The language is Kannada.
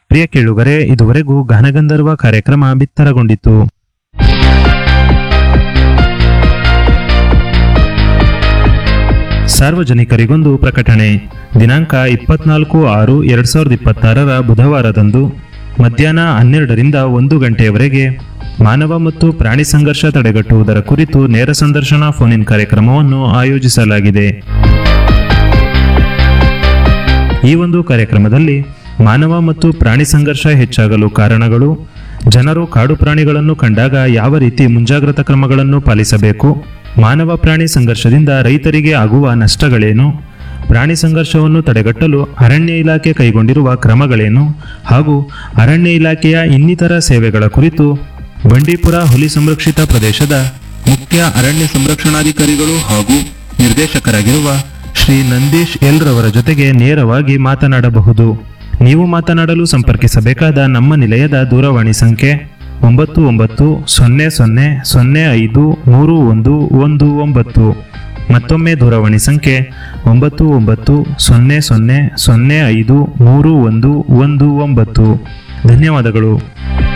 ಪ್ರಿಯ ಕೇಳುಗರೆ ಇದುವರೆಗೂ ಗಾನಗಂಧರ್ವ ಕಾರ್ಯಕ್ರಮ ಬಿತ್ತರಗೊಂಡಿತು ಸಾರ್ವಜನಿಕರಿಗೊಂದು ಪ್ರಕಟಣೆ ದಿನಾಂಕ ಇಪ್ಪತ್ನಾಲ್ಕು ಆರು ಎರಡ್ ಸಾವಿರದ ಇಪ್ಪತ್ತಾರರ ಬುಧವಾರದಂದು ಮಧ್ಯಾಹ್ನ ಹನ್ನೆರಡರಿಂದ ಒಂದು ಗಂಟೆಯವರೆಗೆ ಮಾನವ ಮತ್ತು ಪ್ರಾಣಿ ಸಂಘರ್ಷ ತಡೆಗಟ್ಟುವುದರ ಕುರಿತು ನೇರ ಸಂದರ್ಶನ ಫೋನ್ ಇನ್ ಕಾರ್ಯಕ್ರಮವನ್ನು ಆಯೋಜಿಸಲಾಗಿದೆ ಈ ಒಂದು ಕಾರ್ಯಕ್ರಮದಲ್ಲಿ ಮಾನವ ಮತ್ತು ಪ್ರಾಣಿ ಸಂಘರ್ಷ ಹೆಚ್ಚಾಗಲು ಕಾರಣಗಳು ಜನರು ಕಾಡು ಪ್ರಾಣಿಗಳನ್ನು ಕಂಡಾಗ ಯಾವ ರೀತಿ ಮುಂಜಾಗ್ರತಾ ಕ್ರಮಗಳನ್ನು ಪಾಲಿಸಬೇಕು ಮಾನವ ಪ್ರಾಣಿ ಸಂಘರ್ಷದಿಂದ ರೈತರಿಗೆ ಆಗುವ ನಷ್ಟಗಳೇನು ಪ್ರಾಣಿ ಸಂಘರ್ಷವನ್ನು ತಡೆಗಟ್ಟಲು ಅರಣ್ಯ ಇಲಾಖೆ ಕೈಗೊಂಡಿರುವ ಕ್ರಮಗಳೇನು ಹಾಗೂ ಅರಣ್ಯ ಇಲಾಖೆಯ ಇನ್ನಿತರ ಸೇವೆಗಳ ಕುರಿತು ಬಂಡೀಪುರ ಹುಲಿ ಸಂರಕ್ಷಿತ ಪ್ರದೇಶದ ಮುಖ್ಯ ಅರಣ್ಯ ಸಂರಕ್ಷಣಾಧಿಕಾರಿಗಳು ಹಾಗೂ ನಿರ್ದೇಶಕರಾಗಿರುವ ಶ್ರೀ ನಂದೀಶ್ ಎಲ್ ರವರ ಜೊತೆಗೆ ನೇರವಾಗಿ ಮಾತನಾಡಬಹುದು ನೀವು ಮಾತನಾಡಲು ಸಂಪರ್ಕಿಸಬೇಕಾದ ನಮ್ಮ ನಿಲಯದ ದೂರವಾಣಿ ಸಂಖ್ಯೆ ಒಂಬತ್ತು ಒಂಬತ್ತು ಸೊನ್ನೆ ಸೊನ್ನೆ ಸೊನ್ನೆ ಐದು ಮೂರು ಒಂದು ಒಂದು ಒಂಬತ್ತು ಮತ್ತೊಮ್ಮೆ ದೂರವಾಣಿ ಸಂಖ್ಯೆ ಒಂಬತ್ತು ಒಂಬತ್ತು ಸೊನ್ನೆ ಸೊನ್ನೆ ಸೊನ್ನೆ ಐದು ಮೂರು ಒಂದು ಒಂದು ಒಂಬತ್ತು ಧನ್ಯವಾದಗಳು